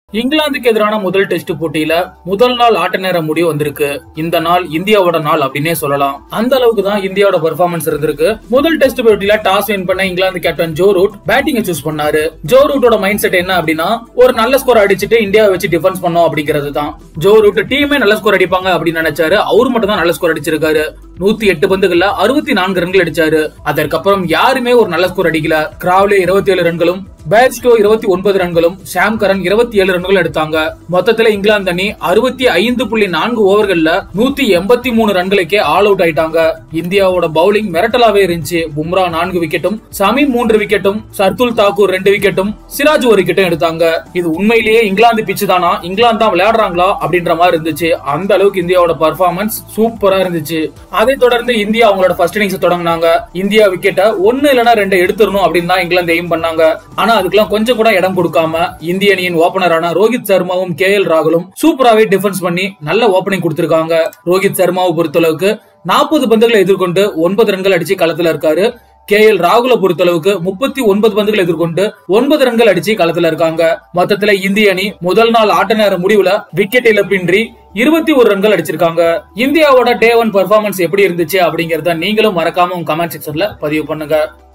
இங்கிலாந்துக்கு எதிரான முதல் டெஸ்ட் போட்டியில முதல் நாள் ஆட்ட நேர முடிவு வந்திருக்கு இந்த நாள் இந்தியாவோட நாள் அப்படின்னே சொல்லலாம் அந்த அளவுக்கு தான் இந்தியாவோட பெர்ஃபார்மன்ஸ் இருந்திருக்கு முதல் டெஸ்ட் போட்டியில டாஸ் வின் பண்ண England captain Joe Root batting choose பண்ணாரு ஜோ ரூட்டோட மைண்ட் செட் என்ன அப்படின்னா ஒரு நல்ல ஸ்கோர் அடிச்சுட்டு இந்தியாவை வச்சு டிஃபென்ஸ் பண்ணோம் அப்படிங்கிறது தான் ஜோ ரூட் டீமே நல்ல ஸ்கோர் அடிப்பாங்க அப்படின்னு நினைச்சாரு அவரு மட்டும் தான் நல்ல ஸ்கோர் அடிச்சிருக்காரு நூத்தி எட்டு பந்துகள்ல அறுபத்தி நான்கு ரன்கள் அடிச்சாரு அதற்கப்புறம் யாருமே ஒரு நல்ல ஸ்கோர் அடிக்கல கிராவ்லே இருபத்தி ஏழு ரன்களும் பேட்ஸ்டோ இருபத்தி ஒன்பது ரன்களும் ஷாம் கரன் இருபத்தி ஏழு ரன்கள் எடுத்தாங்க மொத்தத்துல இங்கிலாந்து அணி அறுபத்தி ஐந்து புள்ளி நான்கு ஓவர்கள்ல நூத்தி எண்பத்தி மூணு ரன்களுக்கே ஆல் அவுட் ஆயிட்டாங்க இந்தியாவோட பவுலிங் மிரட்டலாவே இருந்துச்சு பும்ரா நான்கு விக்கெட்டும் சமி மூன்று விக்கெட்டும் சர்துல் தாக்கூர் ரெண்டு விக்கெட்டும் சிராஜ் ஒரு விக்கெட்டும் எடுத்தாங்க இது உண்மையிலேயே இங்கிலாந்து பிச்சு தானா இங்கிலாந்து தான் விளையாடுறாங்களா அப்படின்ற மாதிரி இருந்துச்சு அந்த அளவுக்கு இந்தியாவோட பர்ஃபார்மன்ஸ் சூப்பரா இருந்துச்சு அதை தொடர்ந்து இந்தியா அவங்களோட ஃபர்ஸ்ட் இன்னிங்ஸ் தொடங்கினாங்க இந்தியா விக்கெட்டை ஒன்னு இல்லனா ரெண்டு எடுத்துடணும் அப்படின்னு தான் இங்கிலாந்து எய்ம் பண்ணாங்க ஆனா அதுக்கெல்லாம் கொஞ்சம் கூட இடம் கொடுக்காம இந்திய அணியின் ஓபனரான ரோஹித் சர்மாவும் கே எல் ராகுலும் சூப்பராவே டிஃபென்ஸ் பண்ணி நல்ல ஓபனிங் கொடுத்திருக்காங்க ரோஹித் சர்மாவை பொறுத்தளவுக்கு நாற்பது பந்துகளை எதிர்கொண்டு ஒன்பது ரன்கள் அடிச்சு களத்துல இருக்காரு கே எல் ராகுல பொறுத்தளவுக்கு முப்பத்தி ஒன்பது பந்துகள் எதிர்கொண்டு ஒன்பது ரன்கள் அடிச்சு களத்துல இருக்காங்க மொத்தத்துல இந்திய அணி முதல் நாள் ஆட்ட நேர முடிவுல விக்கெட் இழப்பின்றி இருபத்தி ஒரு ரன்கள் அடிச்சிருக்காங்க இந்தியாவோட டே ஒன் பெர்ஃபார்மன்ஸ் எப்படி இருந்துச்சு அப்படிங்கறத நீங்களும் மறக்காம உங்க கமெண்ட் செக்ஷன்ல பதிவு பண்ணுங்க